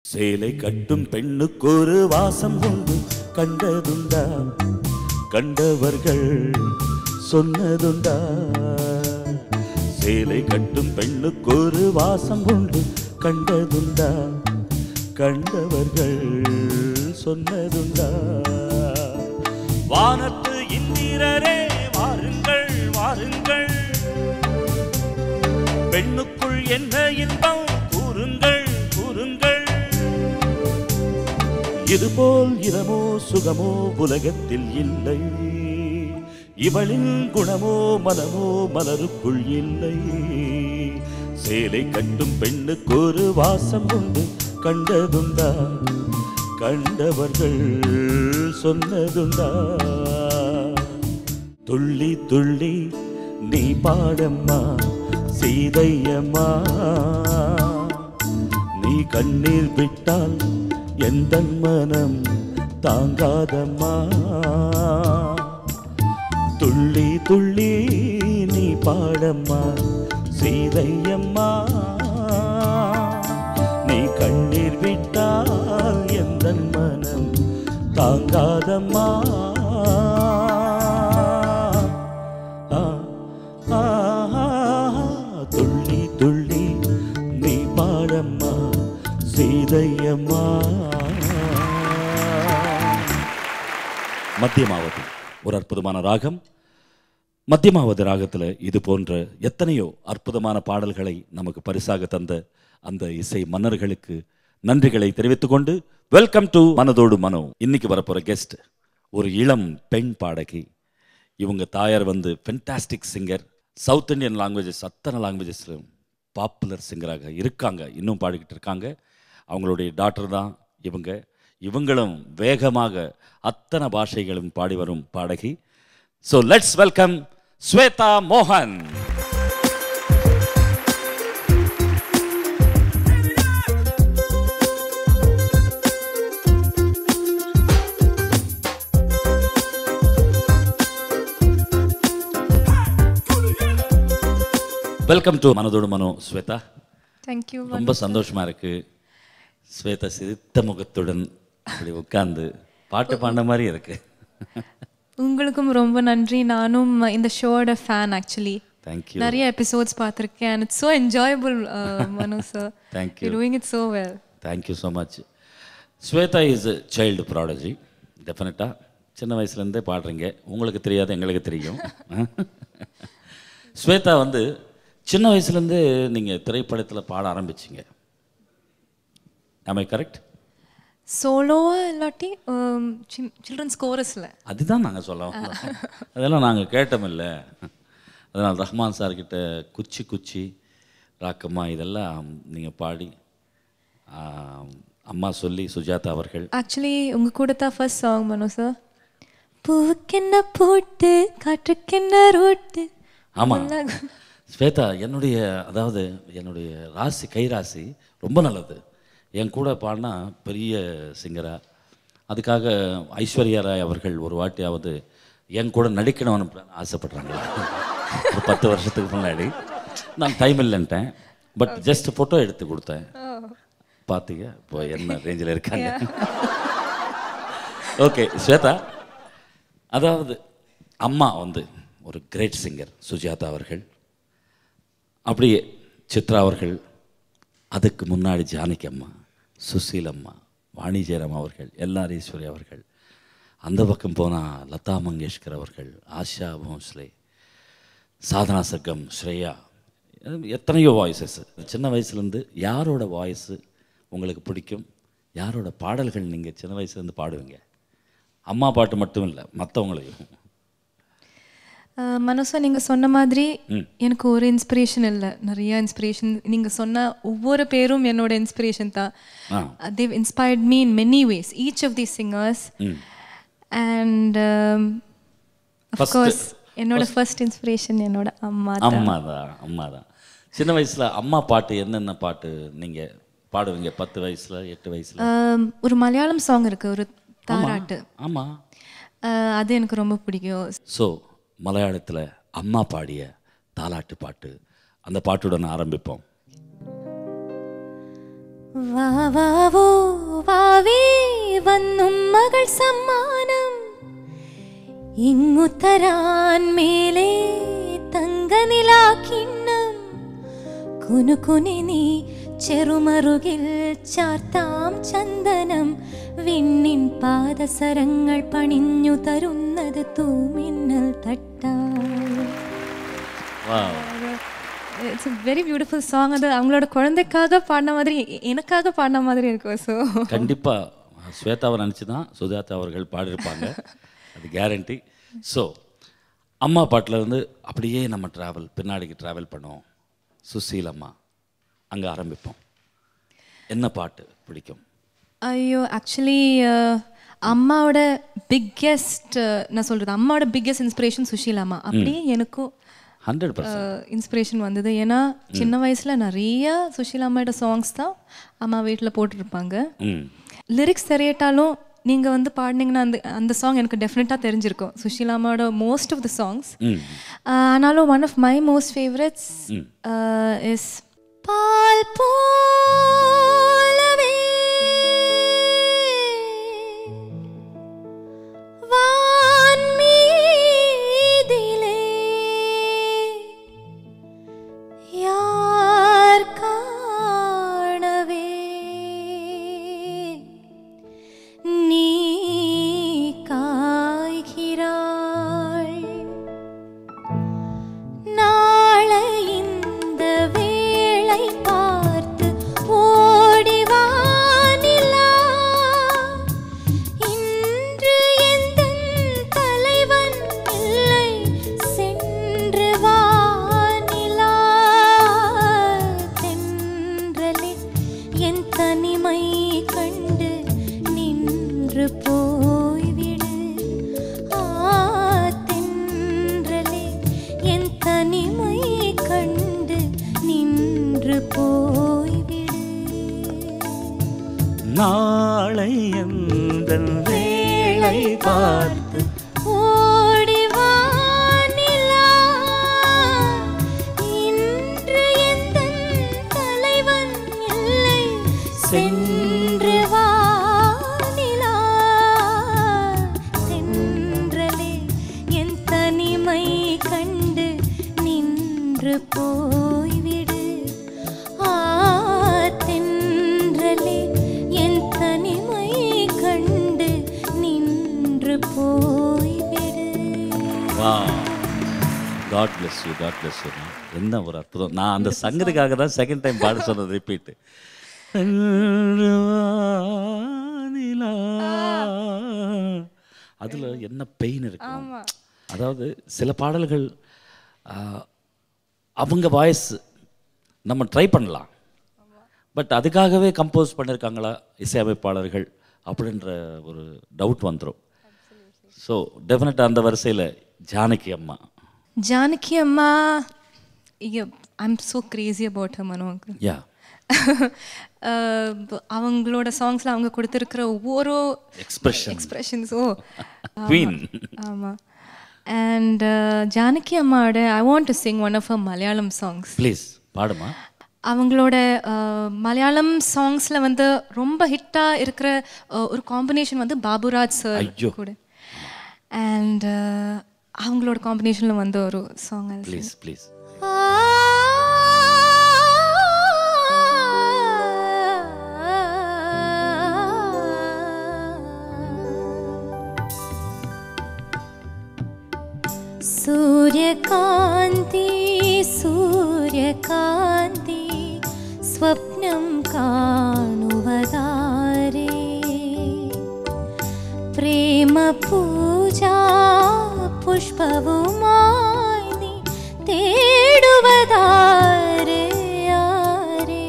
சேலை கட்டும் பெண்ணுக்கொரு வாசம் உண்டு கண்டதுண்டா கண்டவர்கள் சொன்னதுண்டா சேலை கட்டும் பெண்ணுக்கொரு வாசம் உண்டு கண்டதுண்டா கண்டவர்கள் சொன்னதுண்டா வானத்து இந்திரரே வாருங்கள் வாருங்கள் பெண்ணுக்குள் என்ன இன்பம் கூறுங்கள் கூறுங்கள் இதுபோல் இரமோ சுகமோ உலகத்தில் இல்லை இவளின் குணமோ மனமோ மலருக்குள் இல்லை சேலை கட்டும் பெண்ணுக்கு ஒரு வாசம் உண்டு கண்டதுண்டா கண்டவர்கள் சொன்னதுண்டா துள்ளி துள்ளி நீ பாடம்மா சீதையம்மா நீ கண்ணீர் விட்டால் எந்த மனம் தாங்காதம்மா துள்ளி துள்ளி நீ பாடம்மா சீதையம்மா நீ கண்ணீர் விட்டால் எந்த மனம் தாங்காதம்மா ஆ, ஆ, ஆ, துள்ளி துள்ளி நீ பாடம்மா சீதையம்மா மத்தியமாவதி ஒரு அற்புதமான ராகம் மத்தியமாவது ராகத்தில் இது போன்ற எத்தனையோ அற்புதமான பாடல்களை நமக்கு பரிசாக தந்த அந்த இசை மன்னர்களுக்கு நன்றிகளை தெரிவித்துக் கொண்டு வெல்கம் டு மனதோடு மனோ இன்னைக்கு வரப்போற கெஸ்ட் ஒரு இளம் பெண் பாடகி இவங்க தாயார் வந்து fantastic singer South Indian languages அத்தனை லாங்குவேஜஸ்லையும் பாப்புலர் சிங்கராக இருக்காங்க இன்னும் பாடிக்கிட்டு இருக்காங்க அவங்களுடைய டாக்டர் தான் இவங்க இவங்களும் வேகமாக அத்தனை பாஷைகளும் பாடி வரும் பாடகி ஸோ லெட்ஸ் வெல்கம் ஸ்வேதா மோகன் வெல்கம் டு மனதோடு மனோ ஸ்வேதா தேங்க்யூ ரொம்ப சந்தோஷமா இருக்கு ஸ்வேதா சிரித்த முகத்துடன் இப்படி உட்கார்ந்து பாட்டு பாடின மாதிரி இருக்கு உங்களுக்கும் ரொம்ப நன்றி நானும் இந்த ஷோட ஃபேன் ஆக்சுவலி தேங்க்யூ நிறைய எபிசோட்ஸ் பார்த்துருக்கேன் and it's so enjoyable Manu sir Thank you doing it so well thank you so much Swetha is child prodigy டெஃபினட்டாக சின்ன வயசுலேருந்தே பாடுறீங்க உங்களுக்கு தெரியாது எங்களுக்கு தெரியும் ஸ்வேதா வந்து சின்ன வயசுலேருந்தே நீங்கள் திரைப்படத்தில் பாட ஆரம்பிச்சிங்க ஐ கரெக்ட் சோலோவா இல்லாட்டி சில்ட்ரன்ஸ் கோரஸில் அதுதான் நாங்கள் சொல்ல வந்தோம் அதெல்லாம் நாங்கள் கேட்டோமில்ல அதனால் ரஹ்மான் சார்கிட்ட குச்சி குச்சி ராக்கம்மா இதெல்லாம் நீங்கள் பாடி ஆம், அம்மா சொல்லி சுஜாதா அவர்கள் ஆக்சுவலி உங்க கூட தான் ஃபர்ஸ்ட் சாங் மனோ சார் பூவுக்கென்ன போட்டு காற்றுக்கென்ன ரோட்டு ஆமாம் ஸ்வேதா என்னுடைய அதாவது என்னுடைய ராசி கை ராசி ரொம்ப நல்லது என் கூட பாடினா பெரிய சிங்கரா அதுக்காக ஐஸ்வர்யா ராய் அவர்கள் ஒரு வாட்டியாவது என் கூட நடிக்கணும்னு ஆசைப்படுறாங்க ஒரு பத்து வருஷத்துக்கு முன்னாடி நான் டைம் இல்லைன்ட்டேன் பட் ஜஸ்ட் ஃபோட்டோ எடுத்து கொடுத்தேன் பார்த்தீங்க இப்போ என்ன ரேஞ்சில் இருக்காங்க ஓகே ஸ்வேதா அதாவது அம்மா வந்து ஒரு கிரேட் சிங்கர் சுஜாதா அவர்கள் அப்படியே சித்ரா அவர்கள் அதுக்கு முன்னாடி ஜானகி அம்மா சுசீல் அம்மா வாணி ஜெயராம் அவர்கள் எல்ஆர் ஈஸ்வரி அவர்கள் அந்த பக்கம் போனால் லதா மங்கேஷ்கர் அவர்கள் ஆஷா போன்ஸ்லே சாதனா சர்க்கம் ஸ்ரேயா எத்தனையோ வாய்ஸஸ் சின்ன வயசுலேருந்து யாரோட வாய்ஸு உங்களுக்கு பிடிக்கும் யாரோட பாடல்கள் நீங்கள் சின்ன வயசுலேருந்து பாடுவீங்க அம்மா பாட்டு மட்டும் இல்லை மற்றவங்களையும் மனோசா நீங்க சொன்ன மாதிரி ம். எனக்கு ஒரு இன்ஸ்பிரேஷன் இல்லை நிறைய இன்ஸ்பிரேஷன் நீங்க சொன்ன ஒவ்வொரு பேரும் என்னோட இன்ஸ்பிரேஷன் தான் ஆ Dev inspired me in many ways each of the singers hmm and First- of course என்னோட ஃபர்ஸ்ட் இன்ஸ்பிரேஷன் என்னோட அம்மா தான் அம்மா தான் அம்மா தான் சின்ன வயசுல அம்மா பாட்டு என்னென்ன பாட்டு நீங்க பாடுவீங்க பத்து வயசுல எட்டு வயசுல Um, ஒரு மலையாளம் சாங் இருக்கு ஒரு தாராட்டு ஆமா Uh, அது எனக்கு ரொம்ப பிடிக்கும் ஸோ மலையாளத்துல அம்மா பாடிய தாலாட்டு பாட்டு அந்த பாட்டுடன் ஆரம்பிப்போம் வா வா ஓ സമ്മാനം ഇങ്ങുത്തരാൻ മേലെ തങ്കനിലാക്കിണ്ണം കുനുകുനി നീ ചെറുമറുകിൽ ചാർത്താം ചന്ദനം വിണ്ണിൻ പാദസരങ്ങൾ പണിഞ്ഞു തരുന്നത് തൂമിന്നൽ തട്ടായി இட்ஸ் வெரி பியூட்டிஃபுல் சாங் அது அவங்களோட குழந்தைக்காக பாடின மாதிரி எ- எனக்காக பாடின மாதிரி இருக்கும் ஸோ கண்டிப்பா ஸ்வேதாவை நினச்சி தான் சுஜாதா அவர்கள் பாடியிருப்பாங்க அது கேரண்டி ஸோ அம்மா பாட்டுல இருந்து அப்படியே நம்ம ட்ராவல் பின்னாடிக்கு ட்ராவல் பண்ணுவோம் சுசீல் அம்மா அங்கே ஆரம்பிப்போம் என்ன பாட்டு பிடிக்கும் ஐயோ ஆக்சுவலி அம்மாவோட பிக்கெஸ்ட் நான் சொல்கிறது அம்மாவோட பிக்கெஸ்ட் இன்ஸ்பிரேஷன் சுஷீல் அம்மா அப்படியே எனக்கும் ஹண்ட்ரட் பர்சன்ட் இன்ஸ்பிரேஷன் வந்தது ஏன்னா சின்ன வயசில் நிறைய சுஷீல் அம்மாவோட சாங்ஸ் தான் அம்மா வீட்டில் போட்டிருப்பாங்க ம் லிரிக்ஸ் தெரியட்டாலும் நீங்கள் வந்து பாடினீங்கன்னா அந்த அந்த சாங் எனக்கு டெஃபினட்டாக தெரிஞ்சிருக்கும் சுஷீலா அம்மாவோட மோஸ்ட் ஆஃப் த சாங்ஸ் ம் ஆனாலும் one of my most favourites is பால் போலவே வான்மீதிலே யார் காணவே நீ காய்கிறாள் நாளை இந்த வேளை பார்த்து ஓடிவா நிலா இன்று எந்தன் தலைவன் இல்லை சென்று வா நிலா தென்றலே என் தனிமை கண்டு நின்று போய்விடு ஆ தென்றலே என் தனிமை கண்டு நின்று போய்விடு நாளை எந்த வேளை பார்த்து ஓடி வா நிலா இன்று எந்தன் தலைவன் இல்லை சென்று வா நிலா தென்றலே என் தனிமை கண்டு நின்று போய்விடு ஆ தென்றலே என் தனிமை கண்டு நின்று போய்விடு வா God bless you God bless you என்ன ஒரு அற்புதம் நான் அந்த சங்கத்துக்காக தான் செகண்ட் டைம் பாட சொன்னது ரிப்பீட் அதில் என்ன பெயின் இருக்கும் அதாவது சில பாடல்கள் ஆ, அவங்க வாய்ஸ் நம்ம ட்ரை பண்ணலாம் பட் அதுக்காகவே கம்போஸ் பண்ணியிருக்காங்களா இசையமைப்பாளர்கள் அப்படின்ற ஒரு டவுட் வந்துடும் ஸோ டெஃபினட்டாக அந்த வரிசையில் ஜானகி அம்மா ஜானகி அம்மா I'm so crazy about her Mano yeah அஹ் அவங்களோட சாங்ஸில் அவங்க கொடுத்துருக்கிற ஒவ்வொரு எக்ஸ்பிரஷன் எக்ஸ்பிரஷன்ஸோ குவீன் ஆமாம் அண்ட் ஜானகி அம்மாவோட I want to sing one of a Malayalam songs please பாடுமா அவங்களோட அஹ், மலையாளம் சாங்ஸில் வந்து ரொம்ப ஹிட்டாக இருக்கிற அஹ், ஒரு காம்பினேஷன் வந்து பாபுராஜ் சார் ஐயோ. கூட அண்ட் அவங்களோட காம்பினேஷனில் வந்த ஒரு சாங் ப்ளீஸ் ப்ளீஸ் സൂര്യകാന്തി സൂര്യകാന്തി സ്വപ്നം കാണുവതാരേ പ്രേമ പൂജാ പുഷ്പവുമായി നീ തേടുവതാരേ ആരേ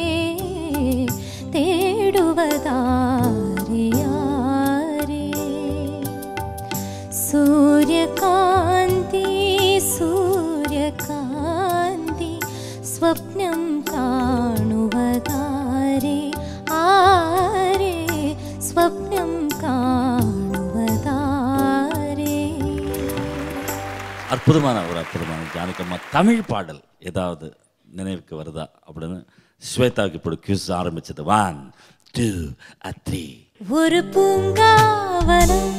തേടുവതാരേ ആരേ സൂര്യകാന്തി സൂര്യകാന്തി സ്വപ്നം കാണുവതാരേ ആരേ സ്വപ്നം കാണുവതാരേ அற்புதமான ஒரு அற்புதமான ஜானகி அம்மா தமிழ் பாடல் ஏதாவது நினைவுக்கு வருதா அப்படின்னு ஸ்வேதாவுக்கு இப்போ கியூஸ் ஆரம்பிச்சது ஒன் டூ த்ரீ ஒரு பூங்கா பூங்காவனம்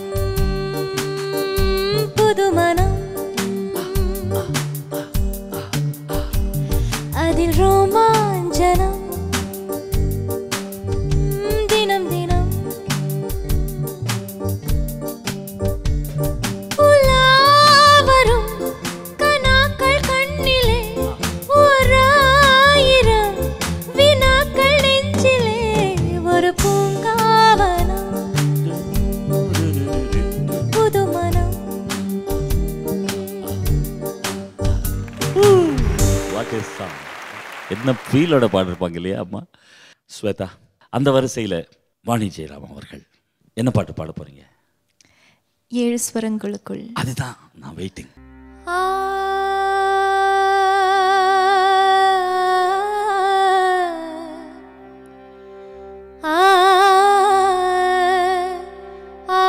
புதுமனம் அதில் ரோமாஞ்சனம் தினம் தினம் உலாவரும் கனாக்கள் கண்ணிலே ஓராயிரம் வினாக்கள் நெஞ்சிலே ஒரு பூங்காவனம் புதுமனம் வாட் இஸ் சாங் என்ன ஃபீலோட பாடிருப்பாங்க இல்லையா அம்மா ஸ்வேதா அந்த வரிசையில் வாணி ஜெயராம் அவர்கள் என்ன பாட்டு பாட போறீங்க ஏழு ஸ்வரங்களுக்குள் அதுதான் நான் வெயிட்டிங் ஆ ஆ ஆ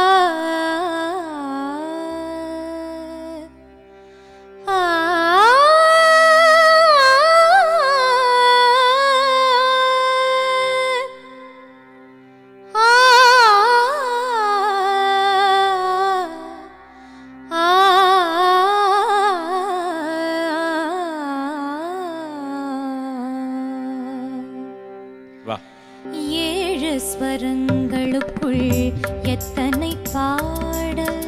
வா ஏழு ஸ்வரங்களுக்குள் எத்தனை பாடல்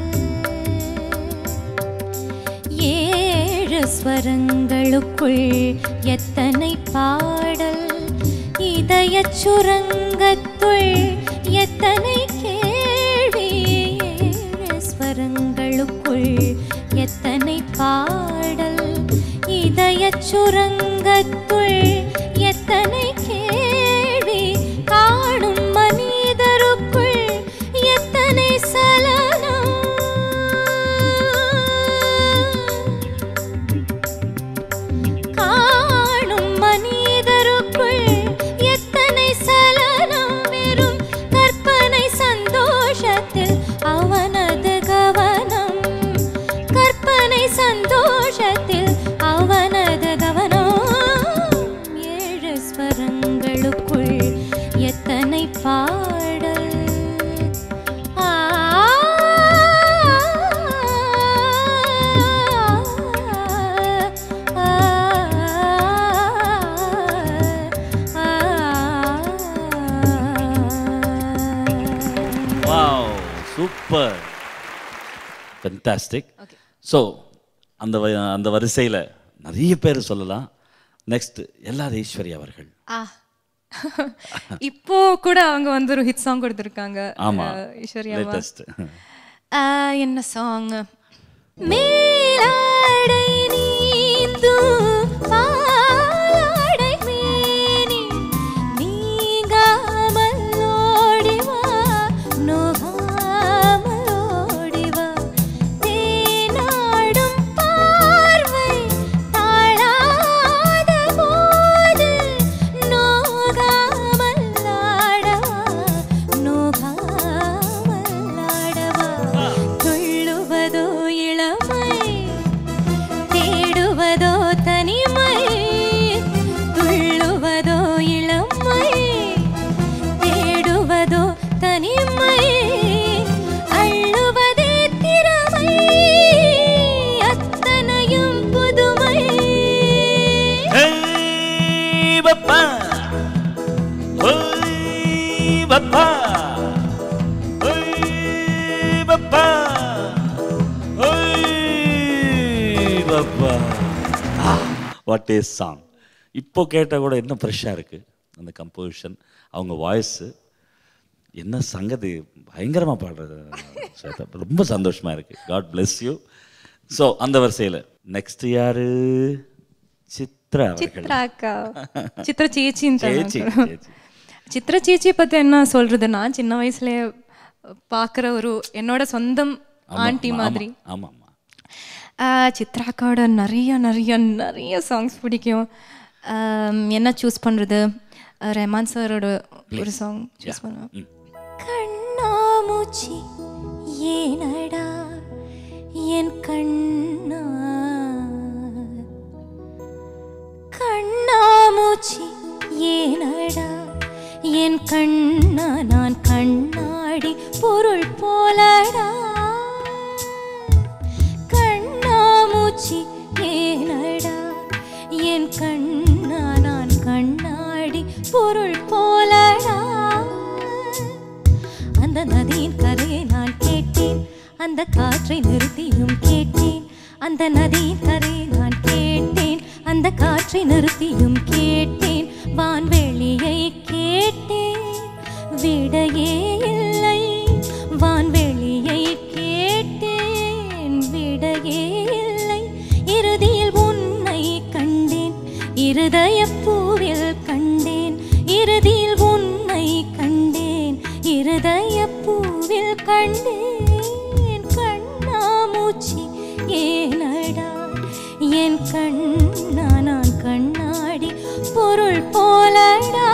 ஏழு ஸ்வரங்களுக்குள் எத்தனை பாடல் இதயச் சுரங்கத்துள் எத்தனை கேள்வி ஏழு ஸ்வரங்களுக்குள் எத்தனை பாடல் இதயச் சுரங்கத்துள் எத்தனை கேள்வி காணும் மனிதருக்குள் எத்தனை சலனம் காணும் மனிதருக்குள் எத்தனை சலனம் வெறும் கற்பனை சந்தோஷத்தில் அவனது கவனம் கற்பனை சந்தோஷத்தில் அவனது கவனம் ஏழு ஸ்வரங்களுக்குள் எத்தனை பாடல் ஆ வாவ் சூப்பர் ஃபென்டாஸ்டிக் ஸோ அந்த வ- அந்த வரிசையில் நிறைய பேர் சொல்லலாம் நெக்ஸ்ட் எல்லார் ஈஸ்வரி அவர்கள் ஆ இப்போ கூட அவங்க வந்து ஒரு ஹிட் சாங் கொடுத்துருக்காங்க ஆமா அஹ், ஈஸ்வரி அம்மா லேட்டஸ்ட் ஆஹ், என்ன சாங் மேலாடை நீந்தும் பாலாடை மேனி நீங்காமல் ஓடிவா நோகாமல் ஓடிவா தேனாடும் பார்வை தாழாத போது நோகாமல் ஆடவா நோகாமல் ஆடவா துள்ளுவதோ இளமை தேடுவதோ தனிமை துள்ளுவதோ இளமை தேடுவதோ தனிமை அள்ளுவதே திறமை அத்தனையும் புதுமை பப்பா ஹோய் பப்பா ஹோய் பப்பா ஹோய் பப்பா வாட் இஸ் சாங் இப்போ கேட்டால் கூட இன்னும் ஃப்ரெஷ்ஷாக இருக்குது அந்த கம்போசிஷன் அவங்க வாய்ஸு என்ன சங்கதி பயங்கரமாக பாடுறது ஸ்வேதா. ரொம்ப சந்தோஷமாக இருக்குது காட் bless யூ ஸோ அந்த வரிசையில் நெக்ஸ்ட் யாரு சித்ரா அவர்கள் சித்ரா அக்கா சித்ர சேச்சின்னு சேச்சி சொன்னாங்க. சேச்சி சித்ர சேச்சியை பத்தி என்ன சொல்றது நான் சின்ன வயசுல பார்க்குற ஒரு என்னோட சொந்தம் ஆண்டி மாதிரி ஆமாம் ஆமாம் ஆஹ் சித்ரா அக்காவோட நிறைய நிறைய நிறைய சாங்ஸ் பிடிக்கும் ஆம், என்ன சூஸ் பண்றது அஹ் ரெஹ்மான் சாரோட ஒரு சாங் சூஸ் பண்ணுவேன் கண்ணாமூச்சி ஏனடா என் கண்ணா கண்ணாமூச்சி ஏனடா என் கண்ணா நான் கண்ணாடி கண்ணாடி பொருள் போலடா கண்ணாமூச்சி ஏனடா என் கண்ணா நான் கண்ணாடி பொருள் போலடா அந்த நதியின் கரையை நான் கேட்டேன் அந்த காற்றை நிறுத்தியும் கேட்டேன் அந்த நதியின் கரையை நான் கேட்டேன் அந்த காற்றை நிறுத்தியும் கேட்டேன் வான்வெளியை கேட்டேன் விடையே இல்லை வான்வெளியை கேட்டேன் விடையே இல்லை இறுதியில் உன்னை கண்டேன் இருதய பூவில் கண்டேன் இறுதியில் உன்னை கண்டேன் இருதய பூவில் கண்டேன் கண்ணாமூச்சி ஏனடா என் கண்ணா நான் கண்ணாடி பொருள் போலடா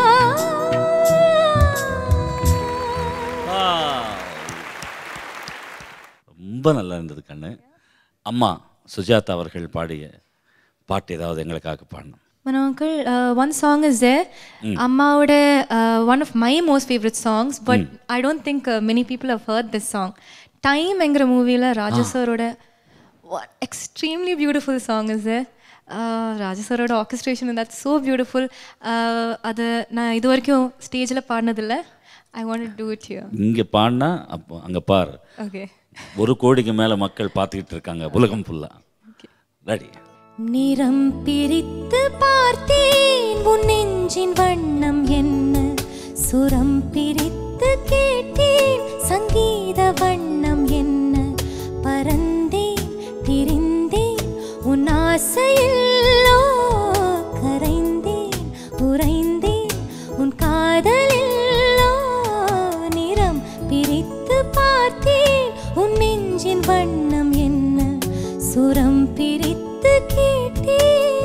ரொம்ப நல்லா இருந்தது கண்ணு அம்மா சுஜாதா அவர்கள் பாடிய பாட்டு ஏதாவது எங்களுக்காக பாடணும் My uncle, uh, one song is there. Ammaoda, uh, one of my most favorite songs, but I don't think uh, many people have heard this song. Time என்கிற மூவியில் ராஜா சாரோட what extremely beautiful song is there. Uh, ராஜா சாரோட orchestration that's so beautiful. Uh, அது நான் இது வரைக்கும் ஸ்டேஜில் பாடினதில்ல I want to do it here. இங்கே பாடினா அப்போ அங்கே பார் Okay. ஒரு கோடிக்கு மேலே மக்கள் பார்த்துக்கிட்டு இருக்காங்க உலகம் ஃபுல்லாக ரெடி நிறம் பிரித்து பார்த்தேன் உன் நெஞ்சின் வண்ணம் என்ன சுரம் பிரித்து கேட்டேன் சங்கீத வண்ணம் என்ன பறந்தேன் திரிந்தேன் உன் ஆசையில்லோ கரைந்தேன் உறைந்தேன் உன் காதலில்லோ நிறம் பிரித்து பார்த்தேன் உன் நெஞ்சின் வண்ணம் என்ன சுரம் பிரித்து கேட்டேன்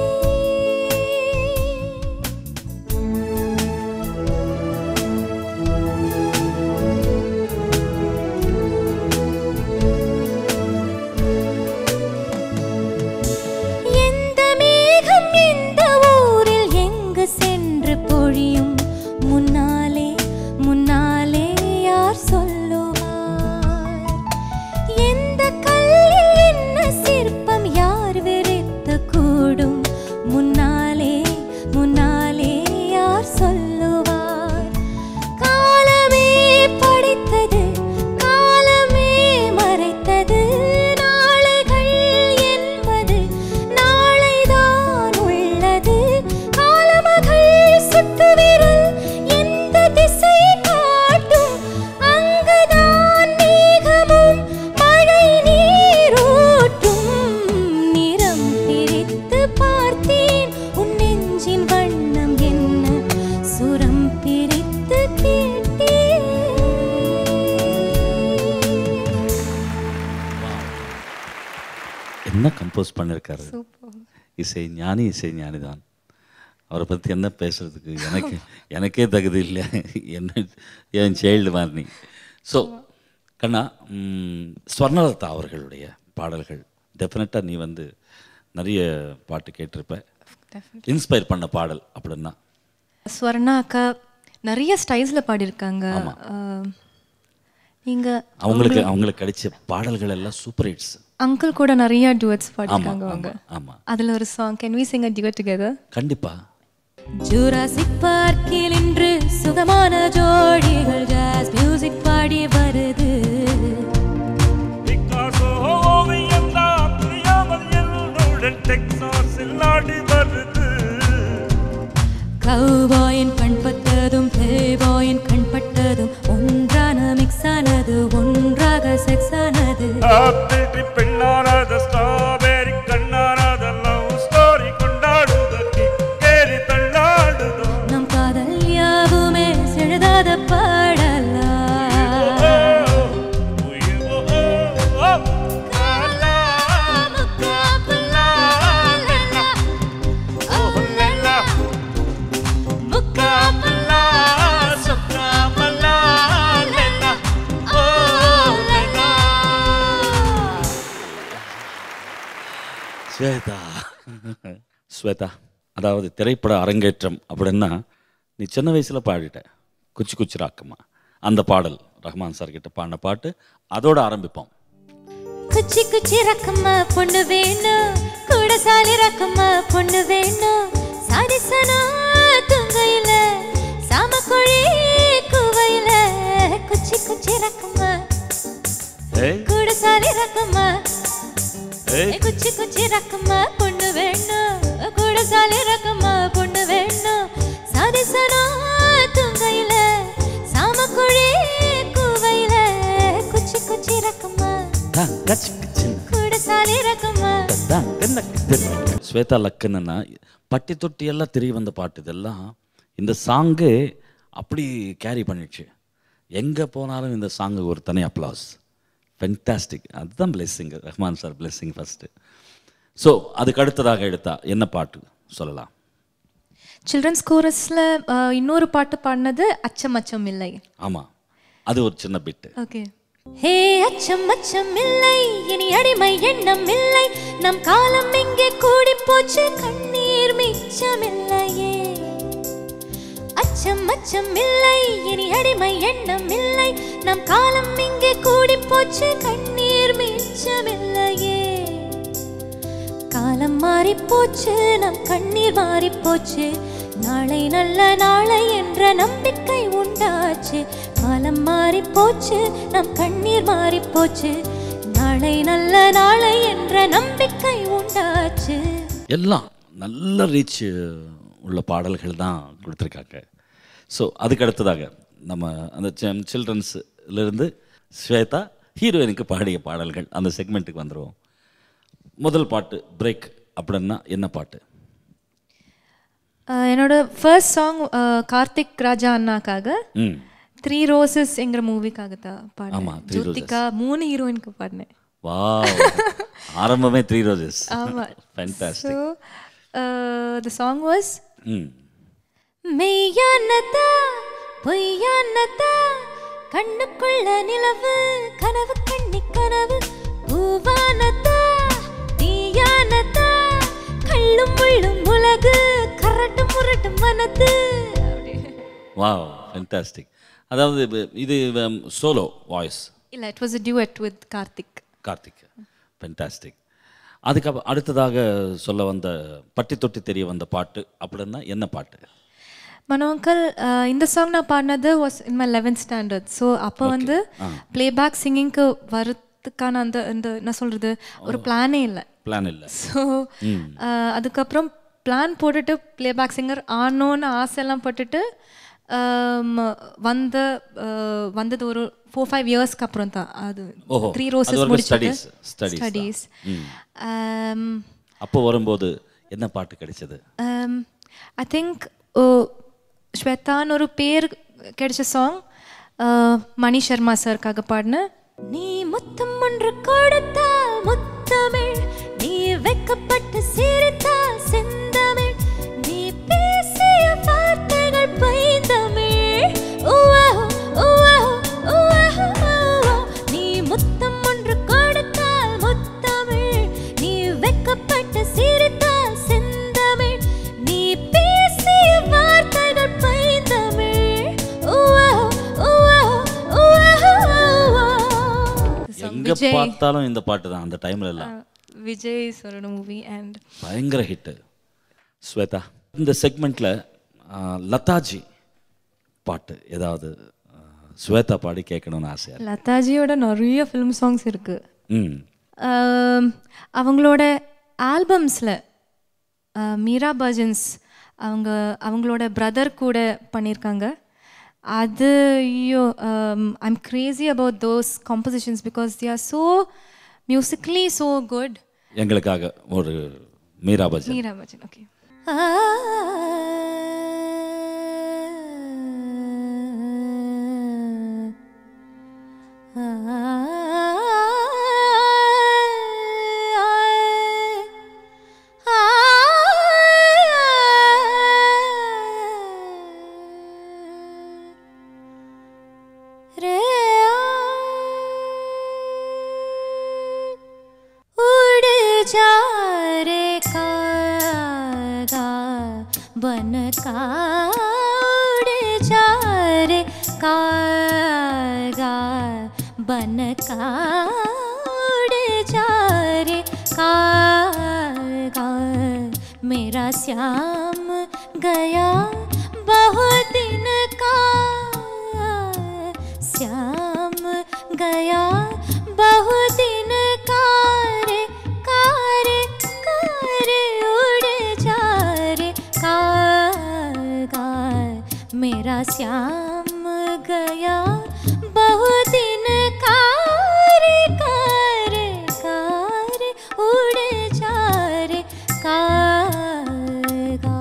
எந்த மேகம் எந்த ஊரில் எங்கு சென்று பொழியும் முன்னாலே முன்னாலே யார் சொல்லுவார் எந்த கல்லில் என்ன சிற்பம் யார் விரித்து கூடும் முன்னாலே முன்னாலே யார் சொல்லுவார் காலமே படித்தது காலமே மறைத்தது நாளைகள் என்பது நாளைதான் உள்ளது காலமகள் சுட்டுவிரல் எந்த திசை காட்டும் அங்குதான் மேகமும் மழை நீரூட்டும் நிறம் பிரித்து பார்த்தேன் உன் நெஞ்சின் வண்ணம் என்ன சுரம் பிரித்து கேட்டேன் என்ன கம்போஸ் பண்ணியிருக்காரு இசை ஞானி இசை ஞானி தான் அவரை பற்றி என்ன பேசுறதுக்கு எனக்கு எனக்கே தகுதி இல்லை என்ன என் சைல்டு மாதிரி நீ ஸோ கண்ணா ம், ஸ்வர்ணலதா அவர்களுடைய பாடல்கள் டெஃபினட்டாக நீ வந்து நிறைய பாட்டு கேட்டிருப்ப இன்ஸ்பயர் பண்ண பாடல் அப்படின்னா ஸ்வர்ணா அக்கா நிறைய ஸ்டைல்ஸில் பாடியிருக்காங்க அஹ், நீங்க அவங்களுக்கு அவங்களுக்கு கிடைச்ச பாடல்கள் எல்லாம் சூப்பர் ஹிட்ஸ் அங்கிள் கூட நிறைய டுவெட்ஸ் ஆமாம் பாடிருக்காங்க அவங்க ஆமாம் ஆமாம் அதுல ஒரு song can we sing a duet together கண்டிப்பாக ஜூராசிக் பார்க்கில் இன்று சுகமான ஜோடிகள் ஜாஸ் மியூசிக் பாடி வருது பிக்காசோ ஓவியம் தான் புரியாமல் என்னுடன் டெக்சாஸில் நாடி வருது கவுபாயின் கண் பட்டதும் பிளேபாயின் கண் பட்டதும் ஒன்றான மிக்ஸ் ஆனது ஒன்றாக செக்ஸ் ஆனது ஆத்திரி பெண்ணானத ஸ்ட்ராபெரி கண்ணானத லவ் ஸ்டோரி கொண்டாடுத கேரி தள்ளாடுதோ நம் காதல் யாவுமே செழுதாத பாடலா ஸ்வேதா ஸ்வேதா அதாவது திரைப்பட அரங்கேற்றம் அப்படின்னா நீ சின்ன வயசில் பாடிட்ட குச்சி குச்சி ராக்கம்மா அந்த பாடல் ரஹ்மான் சார் கிட்ட பாடின பாட்டு அதோட ஆரம்பிப்போம் குச்சி குச்சி ரக்கம்மா பொண்ணு வேணும் கூட சாலி ரக்கம்மா பொண்ணு வேணும் சாதிசனா துங்கையில சாமக்குழி குவையில குச்சி குச்சி ரக்கம்மா ஏய் கூட சாலி ரக்கம்மா ஏய் குச்சி குச்சி ரக்கம்மா பொண்ணு வேணும் கூட சாலி ரக்கம்மா பொண்ணு வேணும் சாதிசனா துங்கையில சாமக்குழி குவையில குச்சி குச்சி ரக்கம்மா தான் கச்சிக்கு சின்ன கூட சாலி ரக்கம்மா தான் தென்னக்கு தென்ன. ஸ்வேதா லக்கன்னா பட்டி தொட்டி எல்லாம் தெரிய வந்த பாட்டு இதெல்லாம் இந்த சாங்கு அப்படி கேரி பண்ணிடுச்சு எங்கே போனாலும் இந்த சாங்கு ஒரு தனி அப்ளாஸ் ஃபென்டாஸ்டிக் அதுதான் blessing Rahman sir blessing first so அதுக்கு அடுத்ததாக எடுத்தா என்ன பாட்டு சொல்லலாம் சில்ட்ரன்ஸ் கோரஸில் இன்னொரு பாட்டு பாடினது அச்சம் அச்சம் இல்லை ஆமாம் அது ஒரு சின்ன பிட்டு ஓகே ஹே அச்சம் அச்சம் இல்லை இனி அடிமை எண்ணம் இல்லை நம் காலம் இங்கே கூடி போச்சு கண்ணீர் மிச்சமில்லையே அச்சம் அச்சம் இல்லை இனி அடிமை எண்ணம் இல்லை நம் காலம் இங்கே கூடி போச்சு கண்ணீர் மிச்சமில்லையே காலம் மாறி போச்சு நம் கண்ணீர் மாறி போச்சு நாளை நல்ல நாளை என்ற நம்பிக்கை உண்டாச்சு காலம் மாறி போச்சு நம் கண்ணீர் மாறி போச்சு நாளை நல்ல நாளை என்ற நம்பிக்கை உண்டாச்சு எல்லாம் நல்ல ரீச் உள்ள பாடல்கள் தான் கொடுத்துருக்காங்க ஸோ அதுக்கு அடுத்ததாக நம்ம அந்த சில்ட்ரன்ஸ்லேருந்து ஸ்வேதா ஹீரோயினுக்கு பாடிய பாடல்கள் அந்த செக்மெண்ட்டுக்கு வந்துடுவோம் முதல் பாட்டு பிரேக் அப்படின்னா என்ன பாட்டு என்னோட ஃபர்ஸ்ட் சாங் கார்த்திக் ராஜா அண்ணாக்காக ம் த்ரீ ரோசஸ் என்கிற மூவிக்காக தான் ஆமா, பாடினேன் Three Roses. ஜோதிகா மூணு ஹீரோயினுக்கு பாடினேன் வா ஆரம்பமே த்ரீ ரோஜஸ் ஆமா fantastic so the song was ம் மெய்யானதா பொய்யானதா கண்ணுக்குள்ள நிலவு கனவு கண்ணி கனவு பூவானதா தீயானதா கள்ளும் முள்ளும் உலகு கரட்டு முரட்டு மனது வா ஃபேன்டாஸ்டிக் அதாவது இது- இது சோலோ வாய்ஸ் இல்லை it was a duet with Karthik Karthik fantastic அதுக்கப்புறம் அடுத்ததாக சொல்ல வந்த பட்டி தொட்டி தெரிய வந்த பாட்டு அப்படின்னா என்ன பாட்டு மனோ அங்கிள் இந்த சாங் நான் பாடினது was in my eleventh standard so அப்போ வந்து பிளேபேக் சிங்கிங்க்கு வரதுக்கான அந்த அந்த என்ன சொல்கிறது ஒரு பிளானே இல்லை பிளான் இல்லை ஸோ அதுக்கப்புறம் பிளான் போட்டுட்டு பிளேபேக் சிங்கர் ஆனோன்னு ஆசையெல்லாம் பட்டுட்டு ஆம், வந்த அஹ், வந்தது ஒரு ஃபோர் ஃபைவ் இயர்ஸ்க்கு அப்புறம் தான் அது ஓஹோ, த்ரீ அது ரோசஸ் வரைக்கும் முடிச்சுட்டு studies, studies தான். ஸ்டடீஸ் அப்போ வரும்போது என்ன பாட்டு கிடைச்சது ஐ திங்க் ஸ்வேதான்னு ஒரு பேர் கிடைச்ச சாங் மணி சர்மா சார்க்காக பாடினேன் நீ முத்தம் ஒன்று கொடுத்தால் முத்தமிழ் நீ வெக்கப்பட்டு சிரித்தால் செந்தமிழ் நீ பேசிய வார்த்தைகள் பைந்தமிழ் உவ்வாஹு, உவ்வாஹு, உவ்வாஹு, உவ்வாஹு. நீ முத்தம் ஒன்று கொடுத்தால் முத்தமிழ் நீ வெக்கப்பட்டு சிரித்தால் செந்தமிழ் நீ பேசிய வார்த்தைகள் பைந்தமிழ் உவ்வாஹு, உவ்வாஹு, உவ்வாஹு, உவ்வாஹு. எங்க பார்த்தாலும் இந்த பாட்டு தான் அந்த டைம்ல எல்லாம் விஜய் சரோட மூவி அண்ட் பயங்கர ஹிட்டு ஸ்வேதா இந்த செக்மெண்ட்ல லதாஜி பாட்டு ஏதாவது ஆ, ஸ்வேதா பாடி கேட்கணும்னு ஆசையா இருக்கு. லதாஜியோட நிறைய ஃபிலிம் சாங்ஸ் இருக்கு ம் ஆம், அவங்களோட ஆல்பம்ஸில் மீரா பஜன்ஸ் அவங்க அவங்களோட பிரதர் கூட பண்ணியிருக்காங்க அது ஐயோ I'm crazy about those compositions because they are so musically so good எங்களுக்காக ஒரு மீரா பஜன் மீரா பஜன் ஓகே उड़ जा रे कागा बन का उड़ जा रे कागा गा बन का उड़ जा रे का गा मेरा श्याम गया बहुत दिन का श्याम गया बहुत दिन का रे का रे का रे उड़ जा रे का गा मेरा श्याम गया बहुत दिन का रे का रे का रे उड़ जा रे का गा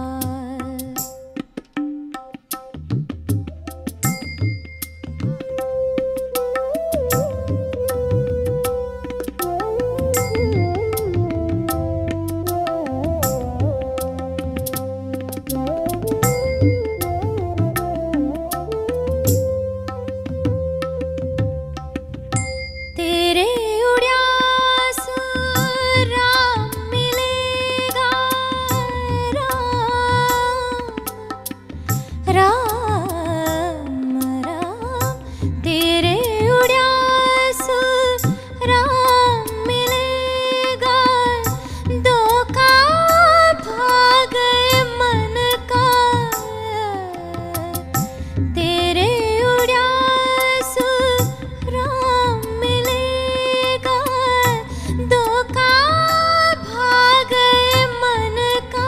तेरे उड़ास राम मिलेगा राम राम राम तेरे उड़ास राम मिलेगा दो का भाग मन का तेरे उड़ास राम मिलेगा दो का भाग मन का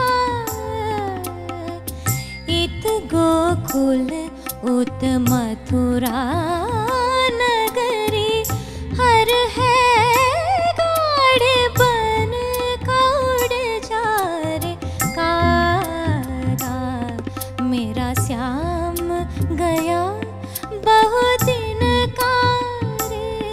इत गोकुल उत मथुरा नगरी हर है गाड़े बन कौड़ जा रे का गा मेरा श्याम गया बहुत दिन का रे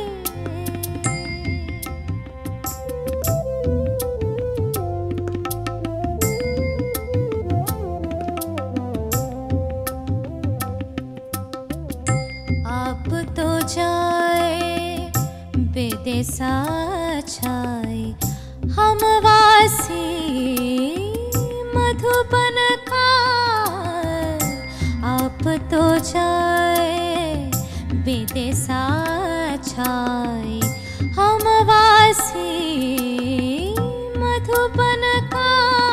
आप तो जाए बेदेसा छाए हम वासी मधुबन का आप तो जाए बेदेसा छाए हम वासी मधुबन का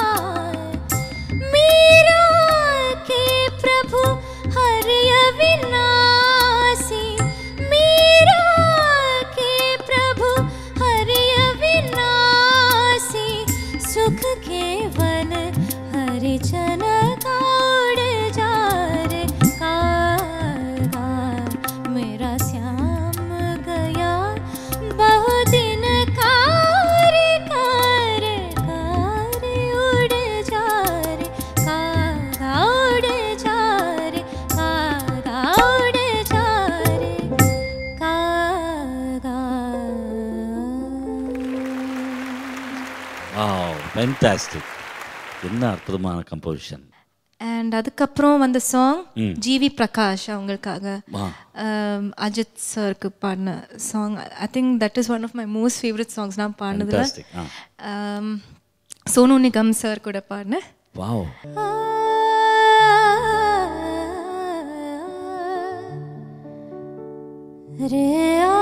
मीरा के प्रभु हरि अविनाशी मीरा के प्रभु हरि अविनाशी सुख के वन हरि जन काड़ जा रे का गा मेरा श्याम गया बहु दिन कार कार कार उड़ जा रे का गा उड़ जा रे का गा उड़ जा रे का गा ஃபேண்டாஸ்டிக் என்ன அற்புதமான கம்போசிஷன் அண்ட் அதுக்கப்புறம் வந்த சாங் ம். ஜிவி பிரகாஷ் அவங்களுக்காக ஆ. um, அஜித் சருக்கு பாடின song I think that is one of my most favourite songs நான் பாடினதுல Fantastic. Ah. Um, Sonu Nigam sir கூட பாடினேன் வாவ் रे आ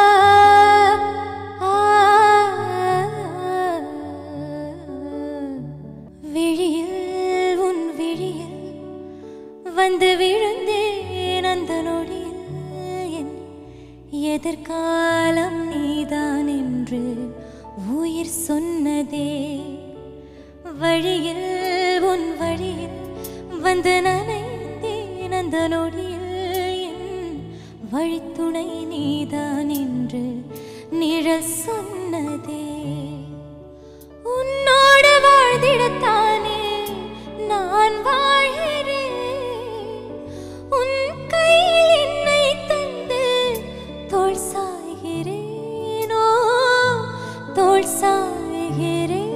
விழியில் உன் விழியில் வந்து விழுந்தேன் அந்த நொடியில் என் எதிர்காலம் நீதான் என்று உயிர் சொன்னதே வழியில் உன் வழியில் வந்து நனைந்தேன் அந்த நொடியில் என் வழித்துணை நீதான் என்று நிழல் சொன்னதே உன்னோடு வாழ்ந்திடத்தானே நான் வாழ்கிறேன் உன் கையில் என்னை தந்து தோள் சாய்கிறேனோ தோள் சாய்கிறேன்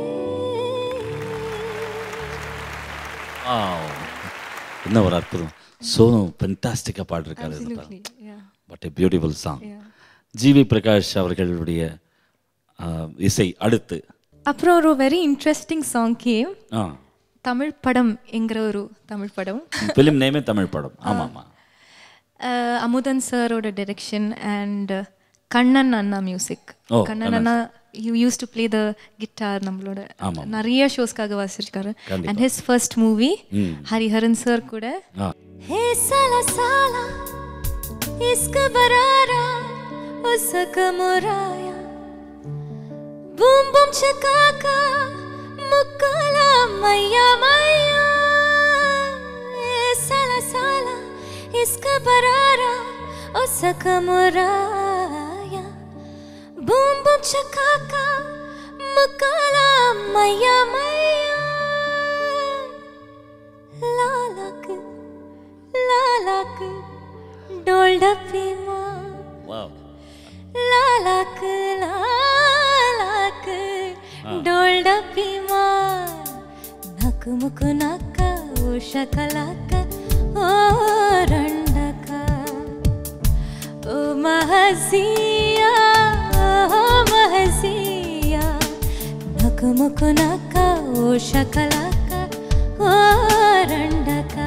வாவ் என்ன ஒரு அற்புதம் சோனு ஃபென்டாஸ்டிக்காக பாடிருக்காரு இந்த Absolutely, படம் yeah. But a beautiful song Yeah. GV Prakash அவர்களுடைய ஆ, இசை அடுத்து அப்புறம் ஒரு வெரி இன்ட்ரெஸ்டிங் சாங் கேம் ஆ தமிழ் படம் என்கிற ஒரு தமிழ் படம் ஃபிலிம் நேமே தமிழ் படம் ஆமாம் ஆமாம் அமுதன் சாரோட டைரக்ஷன் அண்ட் கண்ணன் அண்ணா மியூசிக் ஓ, கண்ணன் அண்ணா you used to play the guitar நம்மளோட நிறைய ஷோஸ்க்காக வாசிச்சிருக்காரு and his first movie Hariharan sir கூட ஆ हे साला साला इश्क बरारा उसक मुराया बूम बूम चकाका मुक्काला मैया मैया हे साला साला इश्क बरारा उसक मुराया बूम बूम चकाका मुक्काला मैया मैया लालक लालक डोल डब्बी माँ வாவ் लालक लालक डोल डब्बी माँ नक मुक नक ओ शकलक ओ रंडका ओ महजिया ओ महजिया नक मुक नक ओ शकलक ओ रंडका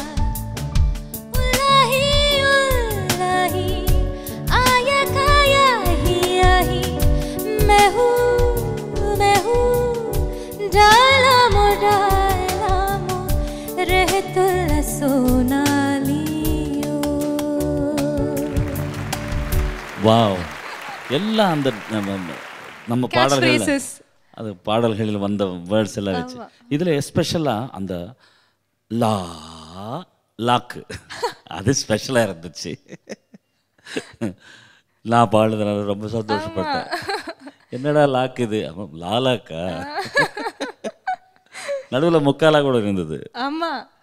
उलाही उलाही आया काया ही आही मैं हूँ मैं हूँ डाला मो डाला मो रह तुल सोनालियो வாவ் எல்லாம் அந்த நம்ம நம்ம பாடல்கள் phrases. அது பாடல்களில் வந்த வேர்ட்ஸ் எல்லாம் வச்சு இதில் எஸ்பெஷலாக அந்த லா லாக்கு அது ஸ்பெஷலாக இருந்துச்சு லா பாடுறதுனால ரொம்ப சந்தோஷப்பட்டேன் என்னடா லாக்கு இது ஆமாம், லாலாக்கா நடுவில் முக்காலா கூட இருந்தது ஆமாம்